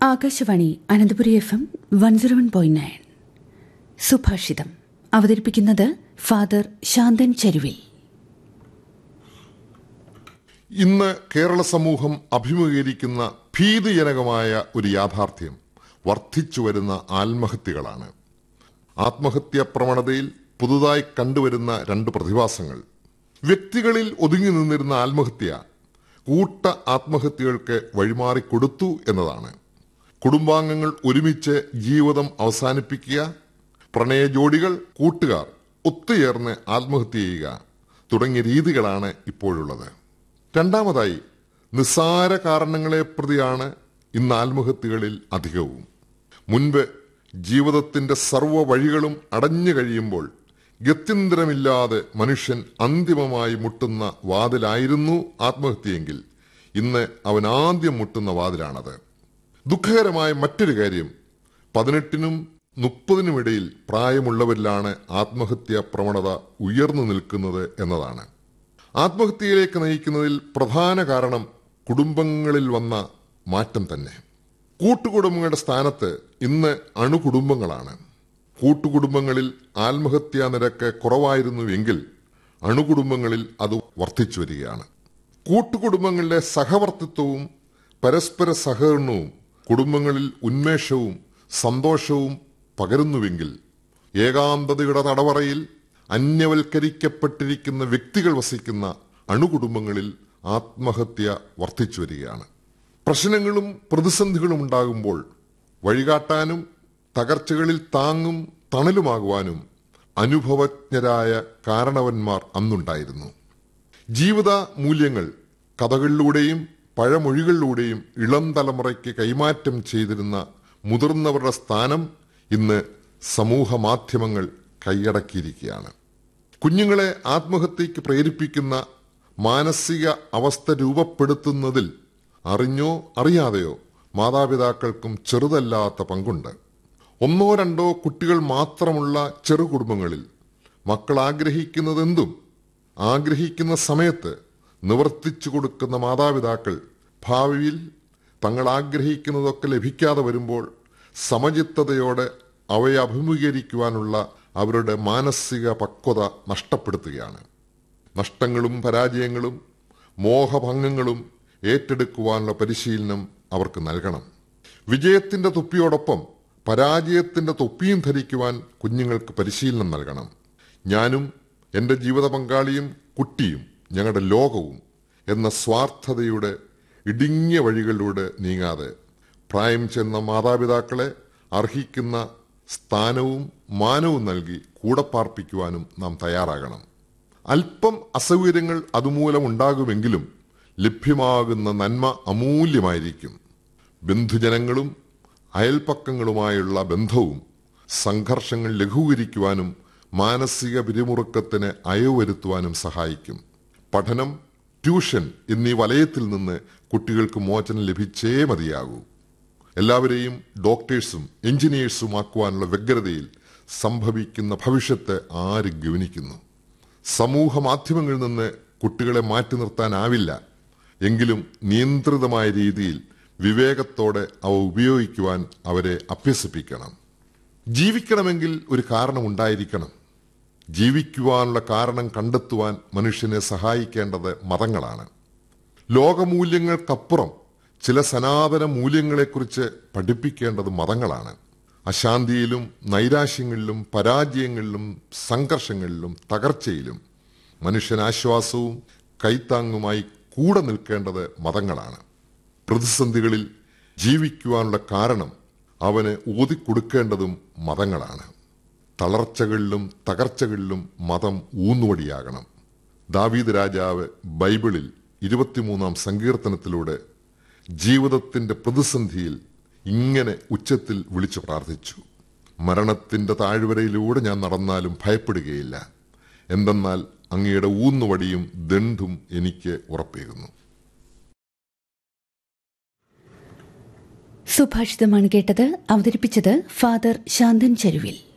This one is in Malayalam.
Akashvani Ananthapuri F M one zero one point nine Subhashitham അവതരിപ്പിക്കുന്നത് ഫാദർ ശാന്തൻ ചരുവിൽ ഇന്ന് കേരള സമൂഹം അഭിമുഖീകരിക്കുന്ന ഭീതിജനകമായ ഒരു യാഥാർത്ഥ്യം വർദ്ധിച്ചു വരുന്ന ആത്മഹത്യകളാണ് ആത്മഹത്യാ പ്രവണതയിൽ പുതുതായി കണ്ടുവരുന്ന രണ്ട് പ്രതിഭാസങ്ങൾ വ്യക്തികളിൽ ഒതുങ്ങി നിന്നിരുന്ന ആത്മഹത്യ കൂട്ട ആത്മഹത്യകൾക്ക് വഴിമാറിക്കൊടുത്തു എന്നതാണ് കുടുംബാംഗങ്ങൾ ഒരുമിച്ച് ജീവിതം അവസാനിപ്പിക്കുക പ്രണയ ജോഡികൾ കൂട്ടുകാർ ഒത്തുചേർന്ന് ആത്മഹത്യ ചെയ്യുക തുടങ്ങിയ രീതികളാണ് ഇപ്പോഴുള്ളത് രണ്ടാമതായി നിസ്സാര കാരണങ്ങളെ പ്രതിയാണ് ഇന്ന് ആത്മഹത്യകളിൽ അധികവും മുൻപ് ജീവിതത്തിന്റെ സർവ്വ വഴികളും അടഞ്ഞു കഴിയുമ്പോൾ ഗത്യന്തരമില്ലാതെ മനുഷ്യൻ അന്തിമമായി മുട്ടുന്ന വാതിലായിരുന്നു ആത്മഹത്യയെങ്കിൽ ഇന്ന് അവൻ ആദ്യം മുട്ടുന്ന വാതിലാണത് ദുഃഖകരമായ മറ്റൊരു കാര്യം പതിനെട്ടിനും മുപ്പതിനുമിടയിൽ പ്രായമുള്ളവരിലാണ് ആത്മഹത്യാ പ്രവണത ഉയർന്നു നിൽക്കുന്നത് എന്നതാണ് ആത്മഹത്യയിലേക്ക് നയിക്കുന്നതിൽ പ്രധാന കാരണം കുടുംബങ്ങളിൽ വന്ന മാറ്റം തന്നെ കൂട്ടുകുടുംബങ്ങളുടെ സ്ഥാനത്ത് ഇന്ന് അണുകുടുംബങ്ങളാണ് കൂട്ടുകുടുംബങ്ങളിൽ ആത്മഹത്യാ നിരക്ക് കുറവായിരുന്നുവെങ്കിൽ അണുകുടുംബങ്ങളിൽ അത് വർദ്ധിച്ചു വരികയാണ് കൂട്ടുകുടുംബങ്ങളിലെ സഹവർത്തിത്വവും പരസ്പര സഹകരണവും കുടുംബങ്ങളിൽ ഉന്മേഷവും സന്തോഷവും പകരുന്നുവെങ്കിൽ ഏകാന്തതയുടെ തടവറയിൽ അന്യവൽക്കരിക്കപ്പെട്ടിരിക്കുന്ന വ്യക്തികൾ വസിക്കുന്ന അണുകുടുംബങ്ങളിൽ ആത്മഹത്യ വർദ്ധിച്ചു വരികയാണ് പ്രശ്നങ്ങളും പ്രതിസന്ധികളും ഉണ്ടാകുമ്പോൾ വഴികാട്ടാനും തകർച്ചകളിൽ താങ്ങും തണലുമാകുവാനും അനുഭവജ്ഞരായ കാരണവന്മാർ അന്നുണ്ടായിരുന്നു ജീവിത മൂല്യങ്ങൾ കഥകളിലൂടെയും പഴമൊഴികളിലൂടെയും ഇളം തലമുറയ്ക്ക് കൈമാറ്റം ചെയ്തിരുന്ന മുതിർന്നവരുടെ സ്ഥാനം ഇന്ന് സമൂഹ മാധ്യമങ്ങൾ കൈയടക്കിയിരിക്കുകയാണ് കുഞ്ഞുങ്ങളെ ആത്മഹത്യയ്ക്ക് പ്രേരിപ്പിക്കുന്ന മാനസിക അവസ്ഥ രൂപപ്പെടുത്തുന്നതിൽ അറിഞ്ഞോ അറിയാതെയോ മാതാപിതാക്കൾക്കും ചെറുതല്ലാത്ത പങ്കുണ്ട് ഒന്നോ രണ്ടോ കുട്ടികൾ മാത്രമുള്ള ചെറു കുടുംബങ്ങളിൽ മക്കൾ ആഗ്രഹിക്കുന്നതെന്തും ആഗ്രഹിക്കുന്ന സമയത്ത് നിവർത്തിച്ചു കൊടുക്കുന്ന മാതാപിതാക്കൾ ഭാവിയിൽ തങ്ങൾ ആഗ്രഹിക്കുന്നതൊക്കെ ലഭിക്കാതെ വരുമ്പോൾ സമചിത്തതയോടെ അവയെ അഭിമുഖീകരിക്കുവാനുള്ള അവരുടെ മാനസിക പക്വത നഷ്ടപ്പെടുത്തുകയാണ് നഷ്ടങ്ങളും പരാജയങ്ങളും മോഹഭംഗങ്ങളും ഏറ്റെടുക്കുവാനുള്ള പരിശീലനം അവർക്ക് നൽകണം വിജയത്തിന്റെ തൊപ്പിയോടൊപ്പം പരാജയത്തിന്റെ തൊപ്പിയും ധരിക്കുവാൻ കുഞ്ഞുങ്ങൾക്ക് പരിശീലനം നൽകണം ഞാനും എൻ്റെ ജീവിത പങ്കാളിയും കുട്ടിയും ഞങ്ങളുടെ ലോകവും എന്ന സ്വാർത്ഥതയുടെ ഇടുങ്ങിയ വഴികളിലൂടെ നീങ്ങാതെ പ്രായം ചെന്ന മാതാപിതാക്കളെ അർഹിക്കുന്ന സ്ഥാനവും മാനവും നൽകി കൂടെ പാർപ്പിക്കുവാനും നാം തയ്യാറാകണം അല്പം അസൗകര്യങ്ങൾ അതുമൂലം ഉണ്ടാകുമെങ്കിലും ലഭ്യമാകുന്ന നന്മ അമൂല്യമായിരിക്കും ബന്ധുജനങ്ങളും അയൽപ്പക്കങ്ങളുമായുള്ള ബന്ധവും സംഘർഷങ്ങൾ ലഘൂകരിക്കുവാനും മാനസിക പിരിമുറുക്കത്തിന് അയവ് വരുത്തുവാനും സഹായിക്കും പഠനം ട്യൂഷൻ എന്നീ വലയത്തിൽ നിന്ന് കുട്ടികൾക്ക് മോചനം ലഭിച്ചേ മതിയാകൂ എല്ലാവരെയും ഡോക്ടേഴ്സും എഞ്ചിനീയേഴ്സും ആക്കുവാനുള്ള വ്യഗ്രതയിൽ സംഭവിക്കുന്ന ഭവിഷ്യത്ത് ആര് ഗവനിക്കുന്നു സമൂഹ മാധ്യമങ്ങളിൽ നിന്ന് കുട്ടികളെ മാറ്റി നിർത്താനാവില്ല എങ്കിലും നിയന്ത്രിതമായ രീതിയിൽ വിവേകത്തോടെ അവ ഉപയോഗിക്കുവാൻ അവരെ അഭ്യസിപ്പിക്കണം ജീവിക്കണമെങ്കിൽ ഒരു കാരണം ഉണ്ടായിരിക്കണം ജീവിക്കുവാനുള്ള കാരണം കണ്ടെത്തുവാൻ മനുഷ്യനെ സഹായിക്കേണ്ടത് മതങ്ങളാണ് ലോകമൂല്യങ്ങൾക്കപ്പുറം ചില സനാതന മൂല്യങ്ങളെക്കുറിച്ച് പഠിപ്പിക്കേണ്ടത് മതങ്ങളാണ് അശാന്തിയിലും നൈരാശ്യങ്ങളിലും പരാജയങ്ങളിലും സംഘർഷങ്ങളിലും തകർച്ചയിലും മനുഷ്യനാശ്വാസവും കൈത്താങ്ങുമായി കൂടെ നിൽക്കേണ്ടത് മതങ്ങളാണ് പ്രതിസന്ധികളിൽ ജീവിക്കുവാനുള്ള കാരണം അവന് ഊതിക്കൊടുക്കേണ്ടതും മതങ്ങളാണ് തളർച്ചകളിലും തകർച്ചകളിലും മതം ഊന്നുവടിയാകണം ദാവീദ് രാജാവ് ബൈബിളിൽ ഇരുപത്തിമൂന്നാം സങ്കീർത്തനത്തിലൂടെ ജീവിതത്തിന്റെ പ്രതിസന്ധിയിൽ ഇങ്ങനെ ഉച്ചത്തിൽ വിളിച്ചു പ്രാർത്ഥിച്ചു മരണത്തിന്റെ താഴ്വരയിലൂടെ ഞാൻ നടന്നാലും ഭയപ്പെടുകയില്ല എന്തെന്നാൽ അങ്ങയുടെ ഊന്നുവടിയും ദണ്ഡും എനിക്ക് ഉറപ്പേകുന്നു സുഭാഷിതമാണ് കേട്ടത് അവതരിപ്പിച്ചത് ഫാദർ ശാന്തൻ ചരുവിൽ